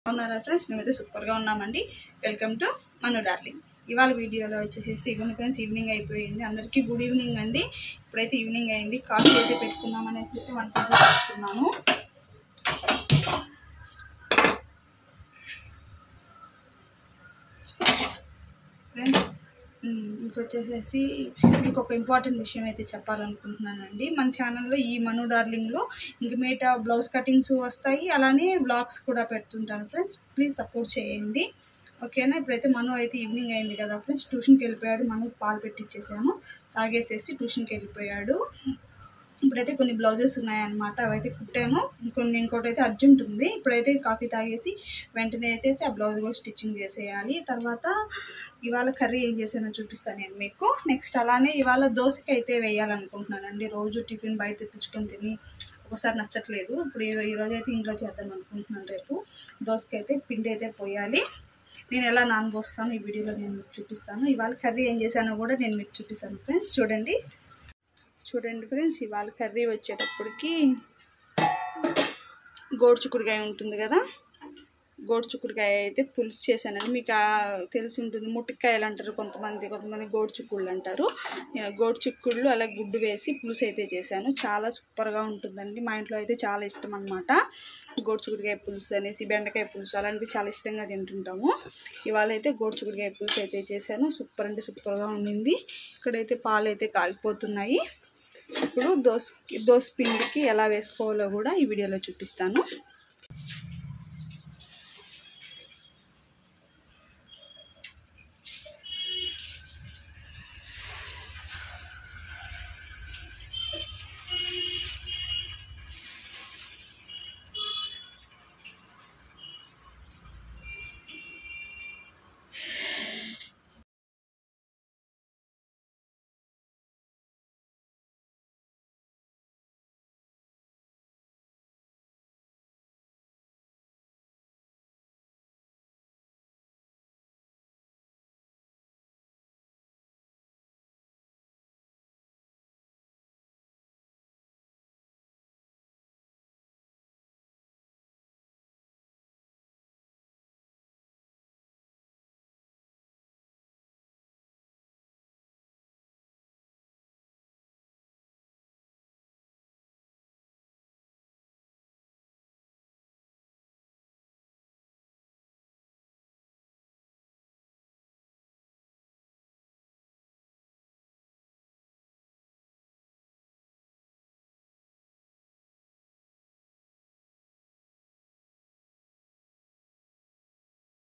బాగున్నారా ఫ్రెండ్స్ మేమైతే సూపర్గా ఉన్నామండి వెల్కమ్ టు మను డార్లింగ్ ఇవాళ వీడియోలో వచ్చేసేసి ఇవన్నీ ఫ్రెండ్స్ ఈవినింగ్ అయిపోయింది అందరికీ గుడ్ ఈవినింగ్ అండి ఇప్పుడైతే ఈవినింగ్ అయింది కాఫీ అయితే పెట్టుకున్నామని అయితే వంట చేస్తున్నాను ఫ్రెండ్స్ ఉమ్, ఇంకొచ్చేసేసి మీకు ఒక ఇంపార్టెంట్ విషయం అయితే చెప్పాలనుకుంటున్నానండి మన ఛానల్లో ఈ మను డార్లింగ్లో ఇంక మిగతా బ్లౌజ్ కటింగ్స్ వస్తాయి అలానే బ్లాగ్స్ కూడా పెడుతుంటాను ఫ్రెండ్స్ ప్లీజ్ సపోర్ట్ చేయండి ఓకేనా ఇప్పుడైతే మను అయితే ఈవినింగ్ అయింది కదా ఫ్రెండ్స్ ట్యూషన్కి వెళ్ళిపోయాడు మను పాలు పెట్టించేసాను తాగేసేసి ట్యూషన్కి వెళ్ళిపోయాడు ఇప్పుడైతే కొన్ని బ్లౌజెస్ ఉన్నాయన్నమాట అవైతే కుట్టాను ఇంకొన్ని ఇంకోటి అయితే అర్జెంట్ ఉంది ఇప్పుడైతే కాఫీ తాగేసి వెంటనే అయితే ఆ బ్లౌజ్ కూడా స్టిచ్చింగ్ చేసేయాలి తర్వాత ఇవాళ కర్రీ ఏం చేసానో చూపిస్తాను నేను మీకు నెక్స్ట్ అలానే ఇవాళ దోశకి అయితే వేయాలనుకుంటున్నానండి రోజు టిఫిన్ బయట తెప్పించుకొని తిని ఒకసారి నచ్చట్లేదు ఇప్పుడు ఈ- ఈ రోజు అయితే ఇంట్లో చేద్దాం అనుకుంటున్నాను రేపు దోశకి అయితే పిండి అయితే పోయాలి నేను ఎలా నానబోస్తాను ఈ వీడియోలో నేను మీకు చూపిస్తాను ఇవాళ కర్రీ ఏం చేశానో కూడా నేను మీకు చూపిస్తాను ఫ్రెండ్స్ చూడండి చూడండి ఫ్రెండ్స్ ఇవాళ కర్రీ వచ్చేటప్పటికి గోడుచుకుడికాయ ఉంటుంది కదా గోడుచుకుడికాయ అయితే పులుసు చేశానండి మీకు ఆ తెలిసి ఉంటుంది ముట్టికాయలు అంటారు కొంతమంది కొంతమంది గోడుచుక్కుళ్ళు అంటారు నేను గోడుచుక్కుళ్ళు అలా గుడ్డు వేసి పులుసు అయితే చేశాను చాలా సూపర్గా ఉంటుందండి మా ఇంట్లో అయితే చాలా ఇష్టం అనమాట గోడుచుకుడికాయ పులుసు అనేసి బెండకాయ పులుసు అలాంటివి చాలా ఇష్టంగా తింటుంటాము ఇవాళ అయితే గోడుచుకుడికాయ పులుసు అయితే చేశాను సూపర్ అంటే సూపర్గా ఉండింది ఇక్కడైతే పాలు అయితే కాగిపోతున్నాయి ఇప్పుడు దోస దోస పిండికి ఎలా వేసుకోవాలో కూడా ఈ వీడియోలో చూపిస్తాను